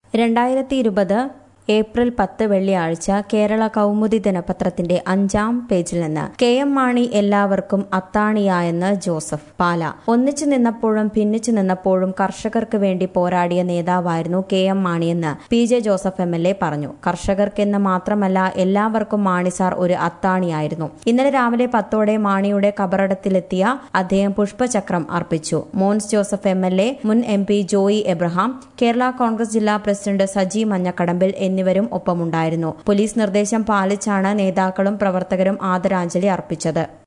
രണ്ടായിരത്തി ഇരുപത് ഏപ്രിൽ പത്ത് വെള്ളിയാഴ്ച കേരള കൗമുദി ദിനപത്രത്തിന്റെ അഞ്ചാം പേജിൽ നിന്ന് കെ എം മാണി എല്ലാവർക്കും അത്താണിയായെന്ന് ജോസഫ് പാല ഒന്നിച്ചു നിന്നപ്പോഴും ഭിന്നിച്ചു നിന്നപ്പോഴും കർഷകർക്ക് വേണ്ടി പോരാടിയ നേതാവായിരുന്നു കെ എം മാണിയെന്ന് P J Joseph M L A പറഞ്ഞു കർഷകർക്കെന്ന് മാത്രമല്ല എല്ലാവർക്കും മാണി സാർ ഒരു അത്താണിയായിരുന്നു ഇന്നലെ രാവിലെ പത്തോടെ മാണിയുടെ കബറടത്തിലെത്തിയ അദ്ദേഹം പുഷ്പചക്രം അർപ്പിച്ചു Mons Joseph M L A മുൻ എം പി ജോയി എബ്രഹാം കേരള കോൺഗ്രസ് ജില്ലാ പ്രസിഡന്റ് സജി മഞ്ഞക്കടമ്പിൽ എന്നിവരും ഒപ്പമുണ്ടായിരുന്നു പോലീസ് നിർദ്ദേശം പാലിച്ചാണ് നേതാക്കളും പ്രവർത്തകരും ആദരാഞ്ജലി അർപ്പിച്ചത്